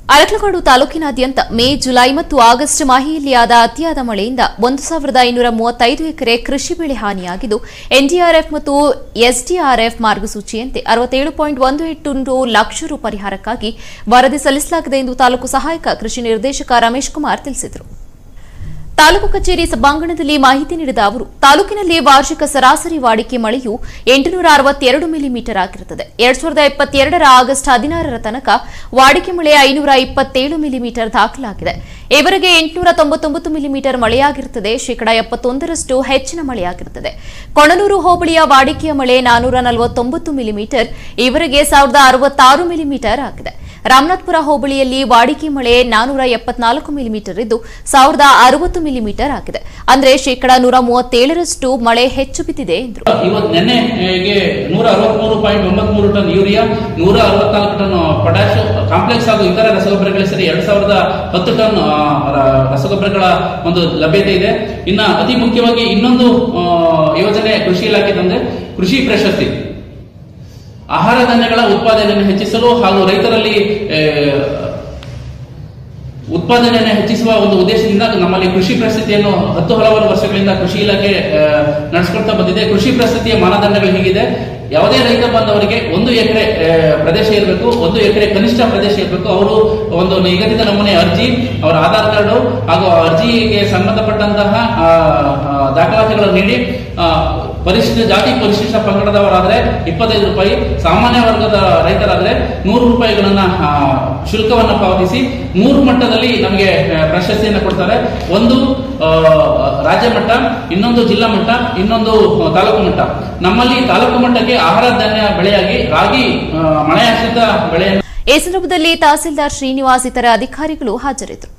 ಅರಕಲಗೂಡು ತಾಲೂಕಿನಾದ್ಯಂತ May July ಮತ್ತು August ಮಾಹೆಯಲ್ಲಿ ಆದ ಅತಿಯಾದ ಮಳೆಯಿಂದ ಒಂದು ಸಾವಿರದ ಐನೂರ ಮೂವತ್ತೈದು ಎಕರೆ ಕೃಷಿ ಬೆಳೆ ಹಾನಿಯಾಗಿದ್ದು ಎನ್ಡಿಆರ್ಎಫ್ ಮತ್ತು ಎಸ್ಡಿಆರ್ಎಫ್ ಮಾರ್ಗಸೂಚಿಯಂತೆ ಅರವತ್ತೇಳು ಪಾಯಿಂಟ್ ಒಂದು ಎಂಟು ಲಕ್ಷ ರು ಪರಿಹಾರಕ್ಕಾಗಿ ವರದಿ ಸಲ್ಲಿಸಲಾಗಿದೆ ಎಂದು ತಾಲೂಕು ಸಹಾಯಕ ಕೃಷಿ ನಿರ್ದೇಶಕ ರಮೇಶ್ ಕುಮಾರ್ ತಿಳಿಸಿದರು ತಾಲೂಕು ಕಚೇರಿ ಸಭಾಂಗಣದಲ್ಲಿ ಮಾಹಿತಿ ನೀಡಿದ ಅವರು ತಾಲೂಕಿನಲ್ಲಿ ವಾರ್ಷಿಕ ಸರಾಸರಿ ವಾಡಿಕೆ ಮಳೆಯು ಎಂಟುನೂರ ಅರವತ್ತೆರಡು ಮಿಲಿಮೀಟರ್ ಆಗಿರುತ್ತದೆ ಎರಡ್ ಸಾವಿರದ ಇಪ್ಪತ್ತೆರಡರ ಆಗಸ್ಟ್ ಹದಿನಾರರ ತನಕ ವಾಡಿಕೆ ಮಳೆ ಐನೂರ ಇಪ್ಪತ್ತೇಳು ಮಿಲಿಮೀಟರ್ ದಾಖಲಾಗಿದೆ ಇವರಿಗೆ ಎಂಟುನೂರ ತೊಂಬತ್ತೊಂಬತ್ತು ಮಿಲಿಮೀಟರ್ ಮಳೆಯಾಗಿರುತ್ತದೆ ಶೇಕಡಾ ಎಪ್ಪತ್ತೊಂದರಷ್ಟು ಹೆಚ್ಚಿನ ಮಳೆಯಾಗಿರುತ್ತದೆ ಕೊಣನೂರು ಹೋಬಳಿಯ ವಾಡಿಕೆಯ ಮಳೆ ನಾನೂರ ನಲವತ್ತೊಂಬತ್ತು ಮಿಲಿಮೀಟರ್ ಇವರಿಗೆ ಸಾವಿರದ ಅರವತ್ತಾರು ಮಿಲಿಮೀಟರ್ ಆಗಿದೆ ರಾಮನಾಥ್ಪುರ ಹೋಬಳಿಯಲ್ಲಿ ವಾಡಿಕೆ ಮಳೆ ನಾನೂರ ಎಪ್ಪತ್ನಾಲ್ಕು ಮಿಲಿಮೀಟರ್ ಇದ್ದು ಸಾವಿರದ ಅರವತ್ತು ಮಿಲಿಮೀಟರ್ ಆಗಿದೆ ಅಂದ್ರೆ ಶೇಕಡಾ ನೂರ ಮೂವತ್ತೇಳರಷ್ಟು ಮಳೆ ಹೆಚ್ಚು ಬಿದ್ದಿದೆ ಎಂದರು ಇವತ್ತು ನೆನ್ನೆಗೆ ನೂರ ಅರವತ್ಮೂರು ಪಾಯಿಂಟ್ ಒಂಬತ್ಮೂರು ಟನ್ ಯೂರಿಯಾ ನೂರ ಅರವತ್ನಾಲ್ಕು ಟನ್ ಪೊಟ್ಯಾಶ್ ಕಾಂಪ್ಲೆಕ್ಸ್ ಹಾಗೂ ಇತರ ರಸಗೊಬ್ಬರಗಳ ಸೇರಿ ಎರಡ್ ಸಾವಿರದ ಹತ್ತು ಟನ್ ಆ, ರ- ರಸಗೊಬ್ಬರಗಳ ಒಂದು ಲಭ್ಯತೆ ಇದೆ ಇನ್ನ ಅತಿ ಮುಖ್ಯವಾಗಿ ಇನ್ನೊಂದು ಆ, ಯೋಜನೆ ಕೃಷಿ ಇಲಾಖೆ ತಂದೆ ಕೃಷಿ ಪ್ರಶಸ್ತಿ ಆಹಾರ ಧಾನ್ಯಗಳ ಉತ್ಪಾದನೆಯನ್ನು ಹೆಚ್ಚಿಸಲು ಹಾಗೂ ರೈತರಲ್ಲಿ ಆ, ಉತ್ಪಾದನೆಯನ್ನು ಹೆಚ್ಚಿಸುವ ಒಂದು ಉದ್ದೇಶದಿಂದ ನಮ್ಮಲ್ಲಿ ಕೃಷಿ ಪ್ರಶಸ್ತಿಯನ್ನು ಹತ್ತು ಹಲವಾರು ವರ್ಷಗಳಿಂದ ಕೃಷಿ ಇಲಾಖೆ ಆ, ನಡೆಸ್ಕೊಳ್ತಾ ಬಂದಿದೆ ಕೃಷಿ ಪ್ರಶಸ್ತಿಯ ಮಾನದಂಡಗಳು ಹೀಗಿದೆ ಯಾವುದೇ ರೈತ ಬಾಂಧವರಿಗೆ ಒಂದು ಎಕರೆ ಪ್ರದೇಶ ಇರಬೇಕು ಒಂದು ಎಕರೆ ಕನಿಷ್ಠ ಪ್ರದೇಶ ಇರಬೇಕು ಅವರು ಒಂದು ನಿಗದಿತ ನಮೂನೆ ಅರ್ಜಿ ಅವರ ಆಧಾರ್ ಕಾರ್ಡು ಹಾಗೂ ಆ ಅರ್ಜಿಗೆ ಸಂಬಂಧಪಟ್ಟಂತಹ ಆ, ಆ, ದಾಖಲಾತಿಗಳನ್ನು ನೀಡಿ ಆ, ಪರಿಶಿಷ್ಟ ಜಾತಿ ಪರಿಶಿಷ್ಟ ಪಂಗಡದವರಾದ್ರೆ ಇಪ್ಪತ್ತೈದು ರೂಪಾಯಿ ಸಾಮಾನ್ಯ ವರ್ಗದ ರೈತರಾದ್ರೆ ನೂರು ರೂಪಾಯಿಗಳನ್ನ ಆ, ಶುಲ್ಕವನ್ನ ಪಾವತಿಸಿ ಮೂರು ಮಟ್ಟದಲ್ಲಿ ನಮಗೆ ಆ, ಪ್ರಶಸ್ತಿಯನ್ನ ಕೊಡ್ತಾರೆ ಒಂದು ಆ, ರಾಜ್ಯ ಮಟ್ಟ ಇನ್ನೊಂದು ಜಿಲ್ಲಾ ಮಟ್ಟ ಇನ್ನೊಂದು ಆ, ತಾಲೂಕು ಮಟ್ಟ ನಮ್ಮಲ್ಲಿ ತಾಲೂಕು ಮಟ್ಟಕ್ಕೆ ಆಹಾರ ಧಾನ್ಯ ಬೆಳೆಯಾಗಿ ರಾಗಿ ಆ, ಮಳೆಯಾಶ್ರಿತ ಬೆಳೆಯನ್ನು ಈ ಸಂದರ್ಭದಲ್ಲಿ ತಹಸೀಲ್ದಾರ್ ಶ್ರೀನಿವಾಸ್ ಇತರ ಅಧಿಕಾರಿಗಳು ಹಾಜರಿದ್ದರು